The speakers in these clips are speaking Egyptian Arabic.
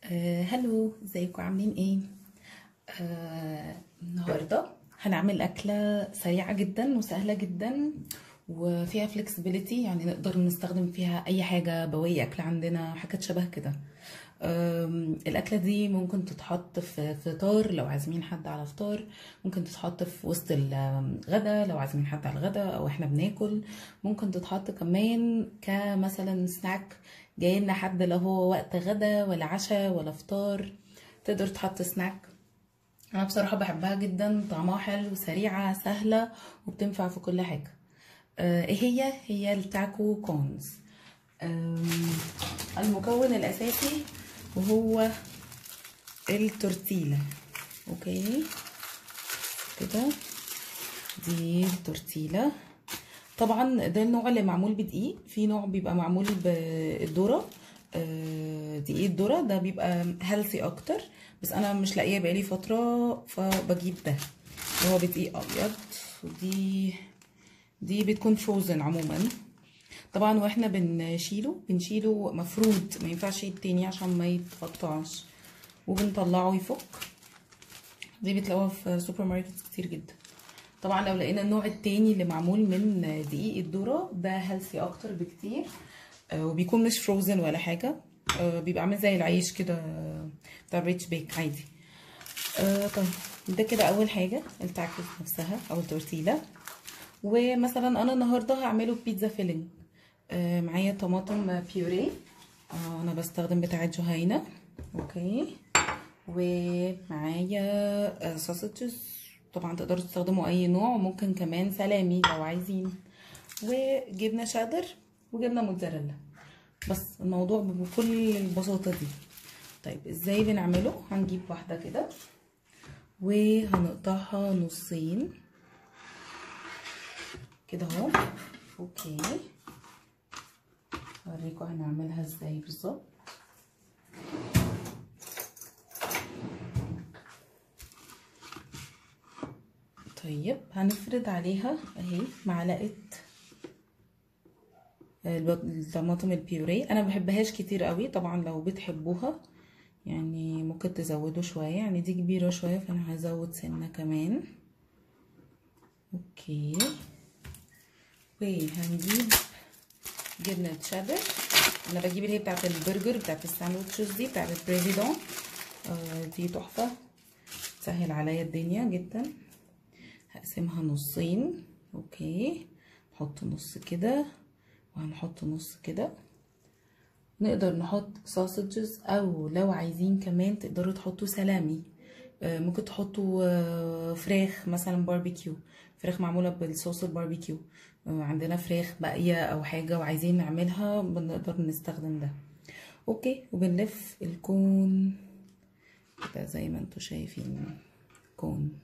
آه هلو ازيكم عاملين ايه آه النهارده هنعمل اكله سريعه جدا وسهله جدا وفيها فلكسبيليتي يعني نقدر نستخدم فيها اي حاجه بواقي اكل عندنا حاجات شبه كده آم، الاكله دي ممكن تتحط في فطار لو عازمين حد على فطار ممكن تتحط في وسط الغدا لو عازمين حد على الغدا او احنا بناكل ممكن تتحط كمان كمثلا سناك جاي لنا حد لا هو وقت غدا ولا عشاء ولا فطار تقدر تحط سناك انا بصراحه بحبها جدا طعمها حلو سريعه سهله وبتنفع في كل حاجه آه، ايه هي هي التاكو كونز آم، المكون الاساسي وهو التورتيلا اوكي كده دي التورتيلا طبعا ده النوع اللي معمول بدقيق في نوع بيبقى معمول بالذره آه، دقيق الذره ده بيبقى هيلثي اكتر بس انا مش لاقيه بقالي فتره فبجيب ده اللي هو بدقيق ابيض ودي دي بتكون فروزن عموما طبعا واحنا بنشيله بنشيله مفروض ما ينفعش التاني عشان ما يتقطعش وبنطلعه يفك دي بتلاقوها في سوبر ماركت كتير جدا طبعا لو لقينا النوع التاني اللي معمول من دقيق الذره ده هيلثي اكتر بكتير آه، وبيكون مش فروزن ولا حاجه آه، بيبقى عامل زي العيش كده آه، بتاع ريتش بيك عادي آه، طيب ده كده اول حاجه التاكوز نفسها او التورتيلا ومثلا انا النهارده هعمله بيتزا فيلينج آه، معايا طماطم بيوري آه، انا بستخدم بتاعه جهينه اوكي ومعايا ساسجز طبعا تقدروا تستخدموا اي نوع وممكن كمان سلامي لو عايزين وجبنه شادر وجبنه موتزاريلا بس الموضوع بكل البساطه دي طيب ازاي بنعمله هنجيب واحده كده وهنقطعها نصين كده اهو اوكي اوريكم هنعملها ازاي بالظبط طيب هنفرد عليها اهي معلقه الطماطم البيوري انا ما بحبهاش كتير قوي طبعا لو بتحبوها يعني ممكن تزودوا شويه يعني دي كبيره شويه فانا هزود سنه كمان اوكي وهنجيب جبنه شادر انا بجيب اللي هي بتاعت البرجر بتاعت الساندوتشز دي بتاعت البريزيدون آه دي تحفه تسهل عليا الدنيا جدا هقسمها نصين اوكي نحط نص كده وهنحط نص كده نقدر نحط ساسجز او لو عايزين كمان تقدروا تحطوا سلامي آه ممكن تحطوا آه فراخ مثلا باربيكيو فراخ معموله بالصوص الباربيكيو آه عندنا فراخ باقيه او حاجه وعايزين نعملها بنقدر نستخدم ده اوكي وبنلف الكون كده زي ما انتوا شايفين كون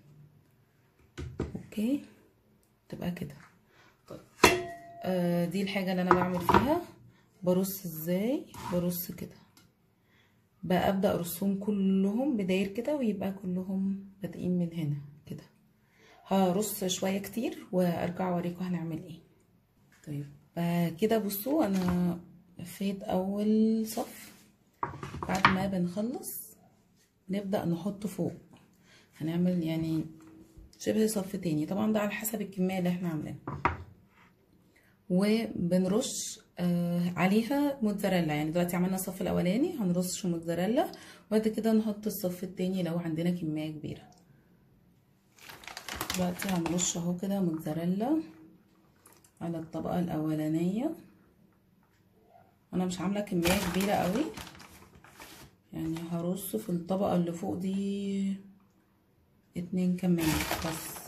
اوكي تبقى كده طيب آه دي الحاجه اللي انا بعمل فيها برص ازاي برص كده بقى ابدا ارصهم كلهم بداير كده ويبقى كلهم بادئين من هنا كده هرص شويه كتير وارجع اوريكم هنعمل ايه طيب آه كده بصوا انا لفيت اول صف بعد ما بنخلص نبدا نحط فوق هنعمل يعني شبه صف تاني طبعا ده على حسب الكميه اللي احنا عاملينها وبنرش آه عليها موتزاريلا يعني دلوقتي عملنا الصف الاولاني هنرش موتزاريلا وبعد كده نحط الصف التاني لو عندنا كميه كبيره دلوقتي هنرش اهو كده موتزاريلا على الطبقه الاولانيه انا مش عامله كميه كبيره قوي يعني هرص في الطبقه اللي فوق دي اتنين كمان بس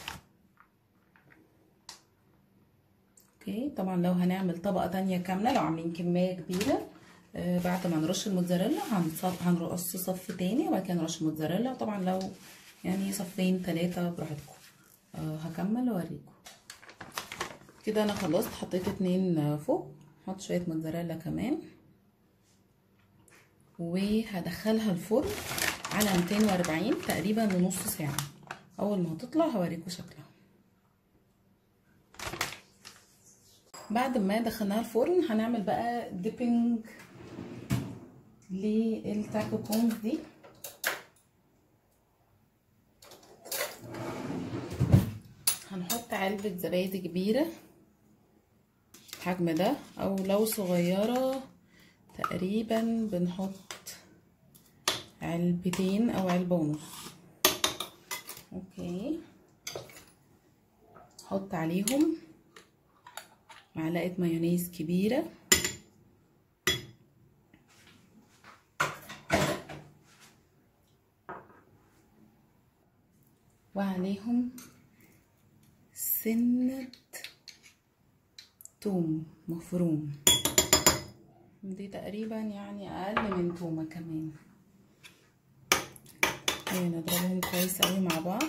اوكي طبعا لو هنعمل طبقه تانية كامله لو عاملين كميه كبيره آه بعد ما نرش الموتزاريلا هنرص صف تاني وبعد كده نرش الموتزاريلا طبعا لو يعني صفين ثلاثه براحتكم آه هكمل واوريكم كده انا خلصت حطيت اتنين فوق هحط شويه موتزاريلا كمان وهدخلها الفرن على 240 تقريبا لنص ساعه اول ما هتطلع هوريكم شكلها بعد ما دخلناها الفرن هنعمل بقى ديبنج للتاكو كونز دي هنحط علبة زبادي كبيرة الحجم ده او لو صغيرة تقريبا بنحط علبتين او علبة ونص اوكي حط عليهم معلقة مايونيز كبيرة وعليهم سنة توم مفروم دي تقريبا يعني اقل من تومة كمان نضربهم كويس قوي مع بعض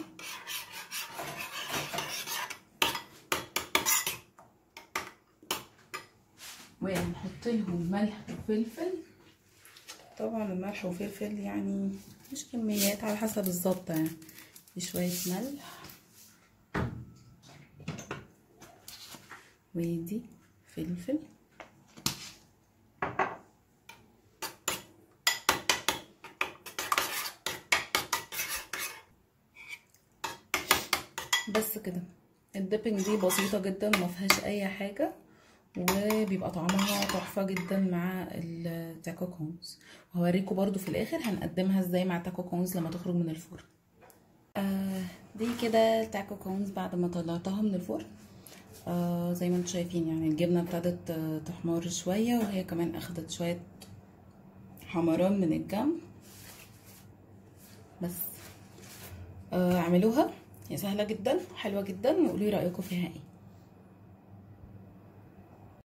وهنحط لهم ملح وفلفل طبعا الملح وفلفل يعني مش كميات على حسب الظبط يعني شوية ملح ودي فلفل بس كده الديبنج دي بسيطة جدا ما فيهاش اي حاجة وبيبقى طعمها تحفة جدا مع التاكو كونز وهوريكم برضو في الاخر هنقدمها ازاي مع تاكو كونز لما تخرج من الفرن آه دي كده التاكو كونز بعد ما طلعتها من الفرن آه زي ما انتم شايفين يعني الجبنة ابتدت آه تحمر شوية وهي كمان اخدت شوية حمران من الجنب بس آه اعملوها هي سهلة جدا حلوة جدا وقولي رأيكم فيها ايه